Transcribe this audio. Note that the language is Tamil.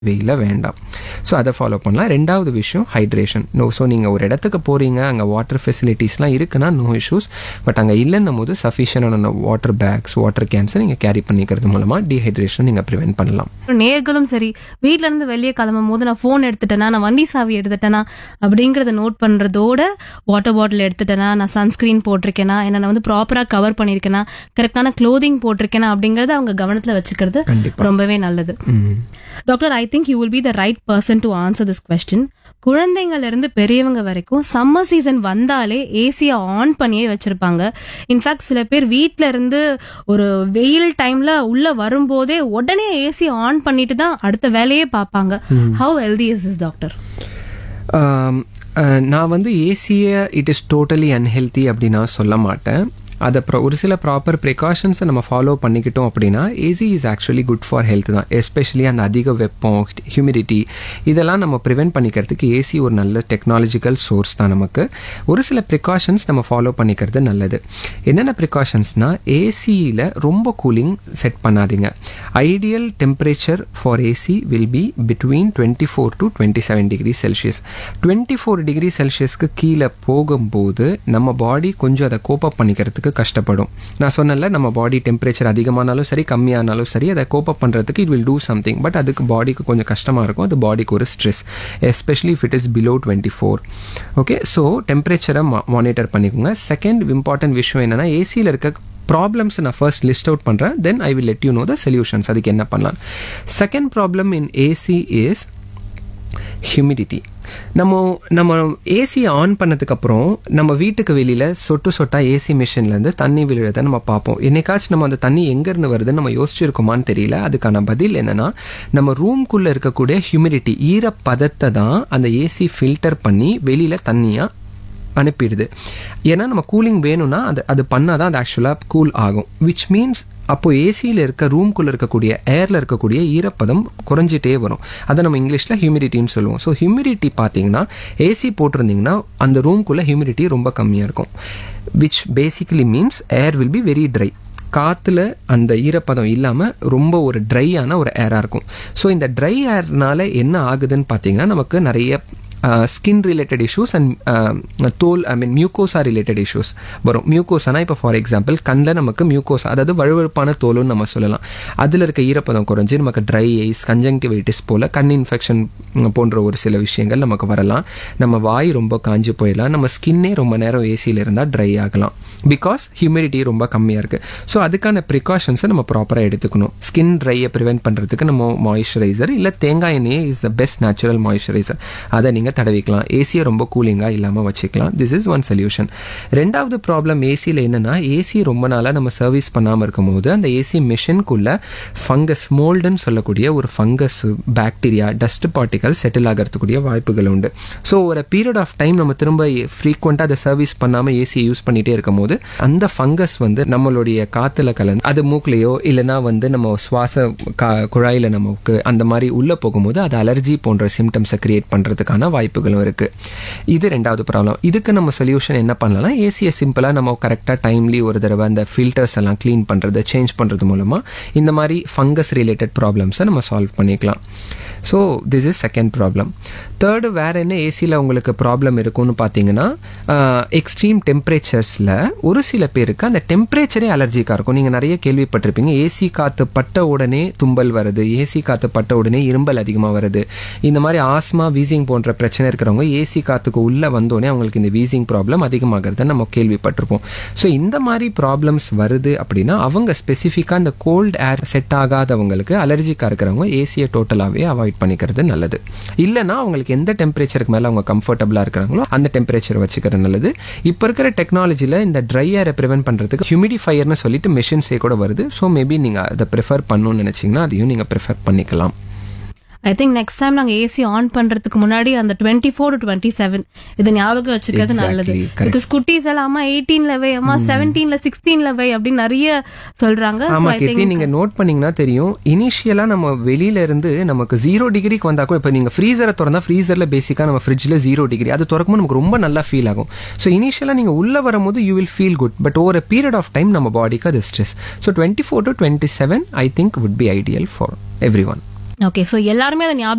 வெயில வேண்டாம் ஸோ அதை ஃபாலோ பண்ணலாம் ரெண்டாவது விஷயம் ஹைட்ரேஷன் நோ ஸோ நீங்கள் ஒரு இடத்துக்கு போகிறீங்க அங்கே வாட்டர் ஃபெசிலிட்டிஸ்லாம் இருக்குன்னா நோ இஷ்யூஸ் பட் அங்கே இல்லைன்னும் போது சஃபிஷியனான வாட்டர் பேக்ஸ் வாட்டர் கேன்ஸை நீங்கள் கேரி பண்ணிக்கிறது மூலமாக டீஹைட்ரேஷன் நீங்கள் ப்ரிவென்ட் பண்ணலாம் நேர்களும் சரி வீட்ல இருந்து வெளியே கிளம்பும் போது நான் ஃபோன் எடுத்துட்டேனா நான் வண்டி சாவி எடுத்துட்டேனா அப்படிங்கறத நோட் பண்றதோட வாட்டர் பாட்டில் எடுத்துட்டேனா நான் சன்ஸ்கிரீன் போட்டிருக்கேனா என்ன நான் வந்து ப்ராப்பரா கவர் பண்ணியிருக்கேனா கரெக்டான க்ளோதிங் போட்டிருக்கேனா அப்படிங்கறத அவங்க கவனத்துல வச்சுக்கிறது கண்டிப்பா. ரொம்பவே நல்லது doctor I think you will be the right person to answer this question குழந்தைங்கள்ல இருந்து பெரியவங்க வரைக்கும் சம்மர் சீசன் வந்தாலே ஏசியை ஆன் பண்ணியே வச்சிருப்பாங்க இன்ஃபேக்ட் சில பேர் வீட்ல இருந்து ஒரு வெயில் டைம்ல உள்ள வரும்போதே உடனே ஏசி ஆன் பண்ணிட்டு தான் அடுத்த வேலையே பார்ப்பாங்க how healthy is this doctor ஆம், அஹ், நான் வந்து ஏசியை இட் இஸ் டோட்டலி அன்ஹெல்தி அப்படி நான் சொல்ல மாட்டேன் அதை ப்ரொ ஒரு சில ப்ராப்பர் ப்ரிகாஷன்ஸை நம்ம ஃபாலோ பண்ணிக்கிட்டோம் அப்படின்னா AC is actually good for health தான் எஸ்பெஷலி அந்த அதிக வெப்பம் ஹியூமிடிட்டி இதெல்லாம் நம்ம ப்ரிவென்ட் பண்ணிக்கிறதுக்கு ஏசி ஒரு நல்ல டெக்னாலஜிக்கல் சோர்ஸ் தான் நமக்கு ஒரு சில ப்ரிகாஷன்ஸ் நம்ம ஃபாலோ பண்ணிக்கிறது நல்லது என்னென்ன ப்ரிகாஷன்ஸ்னால் ஏசியில் ரொம்ப கூலிங் செட் பண்ணாதீங்க ideal temperature for AC will be between twenty four to twenty seven degree Celsius twenty four degree செல்சியஸ்க்கு கீழே போகும்போது நம்ம பாடி கொஞ்சம் அதை கோப்பப் பண்ணிக்கிறதுக்கு கஷ்டப்படும் நான் சொன்னேன்ல நம்ம பாடி டெம்பரேச்சர் அதிகமானாலும் சரி கம்மியானாலும் சரி அதை கோப்பப் பண்ணுறதுக்கு it will do something but அதுக்கு பாடிக்கு கொஞ்சம் கஷ்டமாக இருக்கும் அது பாடிக்கு ஒரு stress especially if it is below twenty four okay so டெம்பரேச்சரை மானிட்டர் பண்ணிக்கோங்க செகண்ட் இம்பார்ட்டன்ட் விஷயம் என்னன்னா ஏசியில் இருக்க ப்ராப்ளம்ஸ் நான் ஃபர்ஸ்ட் லிஸ்ட் அவுட் பண்ணுறேன் then I will let you know the solutions அதுக்கு என்ன பண்ணலாம் second problem in AC is humidity நம்ம நம்ம ஏசி ஆன் பண்ணதுக்கப்புறம் நம்ம வீட்டுக்கு வெளியில் சொட்டு சொட்டா ஏசி மிஷின்லேருந்து தண்ணி விழுறதை நம்ம பார்ப்போம் என்னைக்காச்சும் நம்ம அந்த தண்ணி எங்கேருந்து வருதுன்னு நம்ம யோசிச்சிருக்கோமான்னு தெரியல அதுக்கான பதில் என்னன்னா நம்ம ரூம்குள்ளே இருக்கக்கூடிய ஹியூமிடிட்டி ஈரப்பதத்தை தான் அந்த ஏசி ஃபில்டர் பண்ணி வெளியில் தண்ணியாக அனுப்பிடுது ஏன்னா நம்ம கூலிங் வேணும்னா அது அது பண்ணால் தான் அது ஆக்சுவலாக கூல் ஆகும் விச் மீன்ஸ் அப்போ ஏசியில் இருக்க ரூம்குள்ளே இருக்கக்கூடிய ஏரில் இருக்கக்கூடிய ஈரப்பதம் குறைஞ்சிட்டே வரும் அதை நம்ம இங்கிலீஷில் ஹியூமிடிட்டின்னு சொல்லுவோம் ஸோ ஹியூமிடிட்டி பார்த்தீங்கன்னா ஏசி போட்டிருந்தீங்கன்னா அந்த ரூம்குள்ளே ஹியூமிடிட்டி ரொம்ப கம்மியாக இருக்கும் which basically means air will be very dry காற்றுல அந்த ஈரப்பதம் இல்லாமல் ரொம்ப ஒரு ட்ரையான ஒரு ஏராக இருக்கும் ஸோ இந்த ட்ரை ஏர்னால என்ன ஆகுதுன்னு பார்த்தீங்கன்னா நமக்கு நிறைய ஸ்கின் ரிலேட்டட் இஷ்யூஸ் அண்ட் தோல் I mean mucosa related issues வரும் மியூக்கோசானா இப்போ ஃபார் எக்ஸாம்பிள் கண்ணில் நமக்கு மியூக்கோசா அதாவது வழுவழுப்பான தோலுன்னு நம்ம சொல்லலாம் அதில் இருக்க ஈரப்பதம் குறைஞ்சி நமக்கு ட்ரை ஐஸ் கன்ஜங்டிவைட்டிஸ் போல் கண் இன்ஃபெக்ஷன் போன்ற ஒரு சில விஷயங்கள் நமக்கு வரலாம் நம்ம வாய் ரொம்ப காஞ்சி போயிடலாம் நம்ம ஸ்கின்னே ரொம்ப நேரம் ஏசியில் இருந்தால் ட்ரை ஆகலாம் பிகாஸ் ஹியூமிடிட்டி ரொம்ப கம்மியாக இருக்குது ஸோ அதுக்கான ப்ரிகாஷன்ஸை நம்ம ப்ராப்பராக எடுத்துக்கணும் ஸ்கின் ட்ரையை ப்ரிவென்ட் பண்ணுறதுக்கு நம்ம மாய்ஸ்சரைசர் இல்லை தேங்காய் எண்ணெயே is the best natural moisturiser அதை நீங்கள் தடவிக்கலாம் ஏசியை ரொம்ப கூலிங்காக இல்லாமல் வச்சுக்கலாம் திஸ் இஸ் ஒன் சொல்யூஷன் ரெண்டாவது ப்ராப்ளம் ஏசியில் என்னென்னா ஏசி ரொம்ப நாளாக நம்ம சர்வீஸ் பண்ணாமல் இருக்கும்போது அந்த ஏசி மிஷின்குள்ளே ஃபங்கஸ் மோல்டுன்னு சொல்லக்கூடிய ஒரு fungus bacteria dust particle settle ஆகிறதுக்கூடிய வாய்ப்புகள் உண்டு ஸோ ஒரு பீரியட் ஆஃப் டைம் நம்ம திரும்ப ஃப்ரீக்வெண்ட்டாக அதை சர்வீஸ் பண்ணாமல் ஏசியை யூஸ் பண்ணிகிட்டே இருக்கும்போது அந்த ஃபங்கஸ் வந்து நம்மளுடைய காற்றுல கலந்து அது மூக்குலையோ இல்லைனா வந்து நம்ம சுவாச கா குழாயில் நமக்கு அந்த மாதிரி உள்ளே போகும்போது அது அலர்ஜி போன்ற சிம்டம்ஸை கிரியேட் பண்ணுறதுக்கான வாய்ப்புகளும் இருக்குது இது ரெண்டாவது ப்ராப்ளம் இதுக்கு நம்ம சொல்யூஷன் என்ன பண்ணலாம் ஏசியை சிம்பிளாக நம்ம கரெக்டாக டைம்லி ஒரு தடவை அந்த ஃபில்டர்ஸ் எல்லாம் க்ளீன் பண்ணுறது சேஞ்ச் பண்ணுறது மூலமாக இந்த மாதிரி ஃபங்கஸ் ரிலேட்டட் ப்ராப்ளம்ஸை நம்ம சால்வ் பண்ணிக்கலாம் so this is second problem third வேற என்ன ஏசியில் உங்களுக்கு ப்ராப்ளம் இருக்கும்னு பார்த்தீங்கன்னா எக்ஸ்ட்ரீம் டெம்பரேச்சர்ஸில் ஒரு சில பேருக்கு அந்த டெம்பரேச்சரே அலர்ஜிக்காக இருக்கும் நீங்கள் நிறைய கேள்விப்பட்டிருப்பீங்க ஏசி காற்று பட்ட உடனே தும்பல் வருது ஏசி காற்று பட்ட உடனே இரும்பல் அதிகமாக வருது இந்த மாதிரி ஆஸ்மா வீசிங் போன்ற பிரச்சனை இருக்கிறவங்க ஏசி காற்றுக்கு உள்ளே வந்தோடனே அவங்களுக்கு இந்த வீசிங் ப்ராப்ளம் அதிகமாகிறத நம்ம கேள்விப்பட்டிருப்போம் ஸோ இந்த மாதிரி ப்ராப்ளம்ஸ் வருது அப்படின்னா அவங்க ஸ்பெசிஃபிக்காக இந்த கோல்ட் ஏர் செட் ஆகாதவங்களுக்கு அலர்ஜிக்காக இருக்கிறவங்க ஏசியை டோட்டலாகவே அவாய்ட் பண்ணிக்கிறது நல்லது இல்லைன்னா அவங்களுக்கு எந்த டெம்பரேச்சருக்கு மேலே அவங்க கம்ஃபர்டபுளாக இருக்கிறாங்களோ அந்த டெம்பரேச்சர் வச்சுக்கிறது நல்லது இப்போ இருக்கிற டெக்னாலஜியில் இந்த ட்ரை ஏரை ப்ரிவென்ட் பண்ணுறதுக்கு ஹியூமிடிஃபையர்னு சொல்லிட்டு மிஷின்ஸே கூட வருது ஸோ மேபி நீங்கள் அதை ப்ரிஃபர் பண்ணணும்னு நினச்சிங்கன்னா அதையும் நீங்கள் ப்ரிஃபர் பண்ணிக்கலாம் ஐ திங்க் நெக்ஸ்ட் டைம் நாங்க ஏசி ஆன் பண்றதுக்கு முன்னாடி அந்த twenty four to twenty seven இதை ஞாபகம் வச்சுக்கிறது Exactly, நல்லது correct. பிகாஸ் குட்டீஸ் எல்லாம் அம்மா எயிட்டீன்ல வை அம்மா செவன்டீன்ல சிக்ஸ்டீன்ல வை அப்படின்னு நிறைய சொல்றாங்க So, ஆமா I கீர்த்தி think- நீங்க நோட் பண்ணீங்கன்னா தெரியும் இனிஷியலா நம்ம வெளியில இருந்து நமக்கு ஜீரோ டிகிரிக்கு வந்தா கூட இப்போ நீங்க ஃப்ரீசரை திறந்தா ஃப்ரீசர்ல பேசிக்கா நம்ம ஃப்ரிட்ஜ்ல ஜீரோ டிகிரி அது திறக்கும்போது நமக்கு ரொம்ப நல்லா ஃபீல் ஆகும் ஸோ இனிஷியலா நீங்க உள்ள வரும்போது you will feel good but over period of time நம்ம பாடிக்கு அது stress so twenty four to twenty seven I think would be ideal for everyone okay so எல்லாருமே அதை ஞாபகம்